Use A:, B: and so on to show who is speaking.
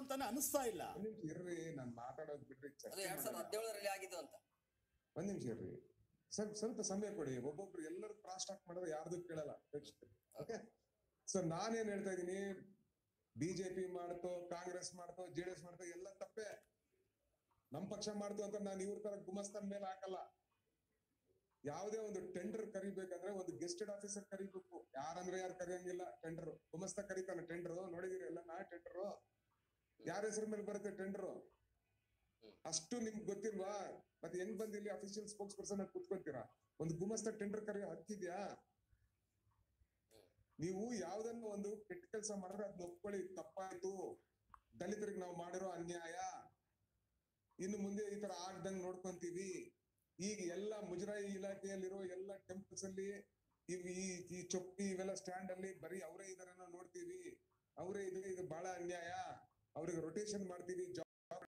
A: ಅಂತಾನೆ ಅನಿಸ್ತಾ ಇಲ್ಲ
B: ಒಂದ್ ನಿಮಿಷ ಇರ್ರಿ ನಾನ್ ಮಾತಾಡೋದ್ ಬಿಡ್ರಿ
C: ಅದು
B: ಚರ್ಚೆ
C: ಎರಡ್ ಸಾವಿರದ
B: ಮಾಡೋಣ.
C: ಹದಿನೇಳರಲ್ಲಿ ಆಗಿದ್ದು ಅಂತ
B: ಒಂದ್ ನಿಮಿಷ ಇರ್ರಿ ಸ್ವಲ್ಪ ಸ್ವಲ್ಪ ಸಮಯ ಕೊಡಿ ಒಬ್ಬೊಬ್ರು ಎಲ್ಲರೂ ಕ್ರಾಸ್ ಟಾಕ್ ಮಾಡಿದ್ರೆ ಯಾರ್ದು ಕೇಳಲ್ಲ ಓಕೆ ಸೊ ನಾನೇನ್ ಹೇಳ್ತಾ ಇದೀನಿ ಬಿಜೆಪಿ ಮಾಡ್ತೋ ಕಾಂಗ್ರೆಸ್ ಮಾಡ್ತೋ ಜೆಡಿಎಸ್ ಮಾಡ್ತೋ ಎಲ್ಲ ತಪ್ಪೇ ನಮ್ ಪಕ್ಷ ಮಾಡ್ತು ಅಂತ ನಾನು ಇವ್ರ ತರ ಗುಮಸ್ತನ್ ಮೇಲೆ ಹಾಕಲ್ಲ ಯಾವುದೇ ಒಂದು ಟೆಂಡರ್ ಕರಿಬೇಕಂದ್ರೆ ಒಂದು ಗೆಸ್ಟೆಡ್ ಆಫೀಸರ್ ಕರಿಬೇಕು ಯಾರಂದ್ರೆ ಯಾರು ಕರಿಯಂಗಿಲ್ಲ ಟೆಂಡರ್ ಗುಮಸ್ತ ಕರಿತಾನೆ ಟೆಂಡರ್ ನೋಡಿದಿರಿ ಎಲ್ಲ ನಾ ಟೆಂಡರ್ ಯಾರ ಹೆಸರು ಮೇಲೆ ಬರುತ್ತೆ ಟೆಂಡರ್ ಅಷ್ಟು ನಿಮ್ಗೆ ಗೊತ್ತಿಲ್ವಾ ಮತ್ತೆ ಹೆಂಗ್ ಬಂದ್ ಇಲ್ಲಿ ಅಫಿಷಿಯಲ್ ಸ್ಪೋಕ್ಸ್ ಪರ್ಸನ್ ಕುತ್ಕೊಂತೀರಾ ಒಂದು ಗುಮಸ್ತ ಟೆಂಡರ್ ಕರೆಯೋ ಹಕ್ಕಿದ್ಯಾ ನೀವು ಯಾವ್ದನ್ನ ಒಂದು ಕೆಟ್ಟ ಕೆಲಸ ಮಾಡಿದ್ರೆ ಅದ್ನ ಒಪ್ಕೊಳ್ಳಿ ತಪ್ಪಾಯ್ತು ದಲಿತರಿಗೆ ನಾವು ಮಾಡಿರೋ ಅನ್ಯಾಯ ಇನ್ನು ಮುಂದೆ ಈ ತರ ಆಗ್ದಂಗ್ ನೋಡ್ಕೊಂತೀವಿ ಈಗ ಎಲ್ಲ ಮುಜರಾಯಿ ಇಲಾಖೆಯಲ್ಲಿರೋ ಎಲ್ಲ ಟೆಂಪಲ್ಸ್ ಅಲ್ಲಿ ಇವ್ ಈ ಈ ಚೊಪ್ಪಿ ಇವೆಲ್ಲ ಸ್ಟ್ಯಾಂಡ್ ಅಲ್ಲಿ ಬರೀ ಅವರೇ ಇದಾರೇನೋ ನೋಡ್ತೀವಿ ಅವರೇ ಇದ್ರೆ ಇದು ಬಹಳ ಅನ್ಯಾಯ ಅವ್ರಿಗೆ ರೊಟೇಷನ್ ಮಾಡ್ತೀವಿ